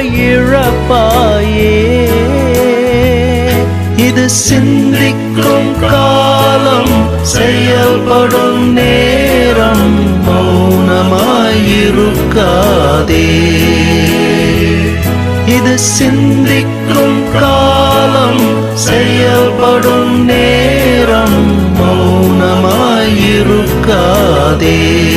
இழப்பாயே இது சிந்திக்கும் காலம் செயல்படும் நேரம் மௌனமாயிருக்காதே இது சிந்திக்கும் காலம் செயல்படும் நேரம் மௌனமாயிருக்காதே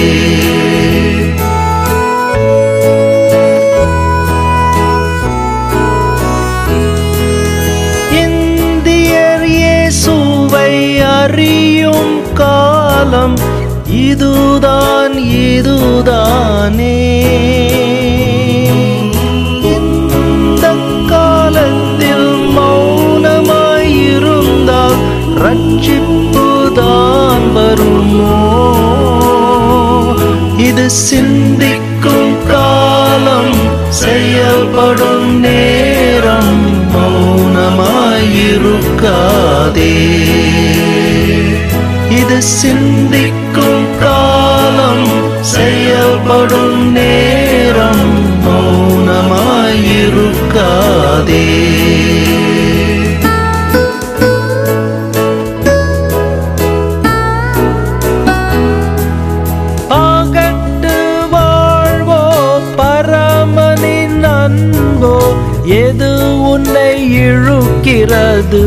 இந்தியர் இயேசுவை அறியும் காலம் இதுதான் இதுதானே இந்த காலத்தில் மௌனமாயிருந்தால் ரட்சிப்புதான் வருமோ இது சிந்திக்கும் காலம் செயல்படும் நேரம் மௌனமாயிருக்காதே இது சிந்திக்கும் காலம் செயல்படும் நேரம் மௌனமாயிருக்காதே ஆகட்டு வாழ்வோ பரமனின் அன்போ எது உன்னை இழுக்கிறது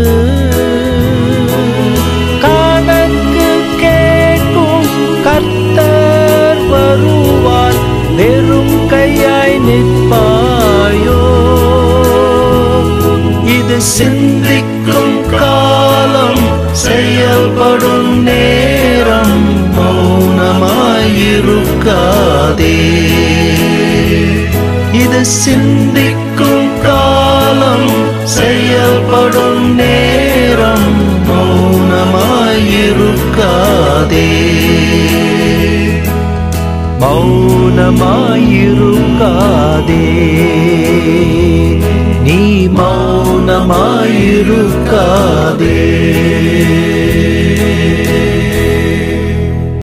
கணக்கு கேட்கும் கர்த்தர் வருவார் வெறும் கையாய் நிற்பாயோ இது சிந்திக்கும் காலம் செயல்படும் நேரம் மௌனமாயிருக்காதே இது சிந்திக்கும் காலம் செயல்படும் நேரம் மௌனமாயிருக்காதே மௌனமாயிருக்காதே நீ மௌனமாயிருக்காதே